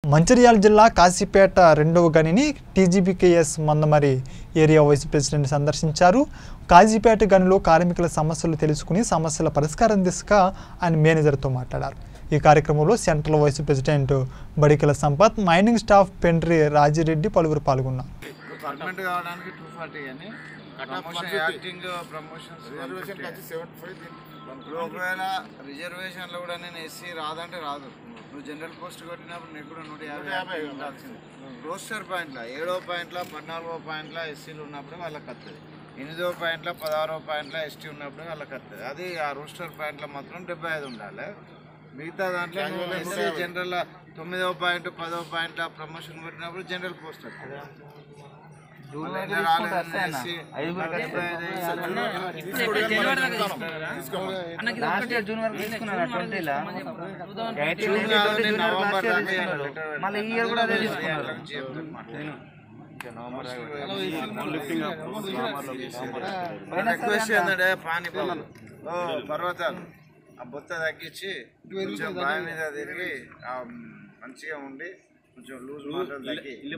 మంచిర్యాల జిల్లా కాశీపేట రెండవ గనిని TGBKS Mandamarri area vice president సందర్శించారు కాజీపేట గనిలో కార్మికుల సమస్యలు తెలుసుకుని సమస్యల పరిష్కారం దిశగా ఆయన మేనేజర్తో మాట్లాడారు ఈ కార్యక్రమంలో central vice president Badikala Sampath mining staff Pendri Rajireddy పలువురు పాల్గొన్నారు పర్మనెంట్ కావడానికి టూ ఫార్టీ కానీ ప్రమోషన్ యాక్టింగ్ ప్రమోషన్స్ ఇప్పుడు ఒకవేళ రిజర్వేషన్లో కూడా నేను ఎస్సీ రాదంటే రాదు నువ్వు జనరల్ పోస్ట్ కొట్టినప్పుడు నీకు కూడా నూట యాభై ఉండాల్సింది రోస్టర్ పాయింట్లో ఏడో పాయింట్లో పద్నాలుగో పాయింట్లో ఎస్సీలు ఉన్నప్పుడు వాళ్ళకి వస్తుంది ఎనిమిదో పాయింట్లో పదహారో పాయింట్లో ఎస్టీ ఉన్నప్పుడు వాళ్ళకి వస్తుంది అది ఆ రోస్టర్ పాయింట్లో మాత్రం డెబ్బై ఐదు ఉండాలి మిగతా దాంట్లో నువ్వు ఎస్సీ జనరల్ తొమ్మిదో పాయింట్ పదో పాయింట్లో ప్రమోషన్ కొట్టినప్పుడు జనరల్ పోస్ట్ వస్తుంది మళ్ళీ రాలేదన్న ఎస్సీ డెబ్బై ఐదు లాస్ట్ ఇయర్ జూన్ వరకు తీసుకున్నారు ట్వంటీలా జూన్ కాదు, నవంబర్ దాకా ఇవ్వాలి. మళ్ళీ ఈ ఇయర్ కూడా అదే తీసుకున్నారు రిక్వెస్ట్ ఏంటంటే పానీ బాబు ఓ పర్వతాలు ఆ బొత్త తగ్గించి కొంచెం బావి మీద తిరిగి ఆ, మంచిగా ఉండి కొంచెం లూజ్ మాటలు తగ్గి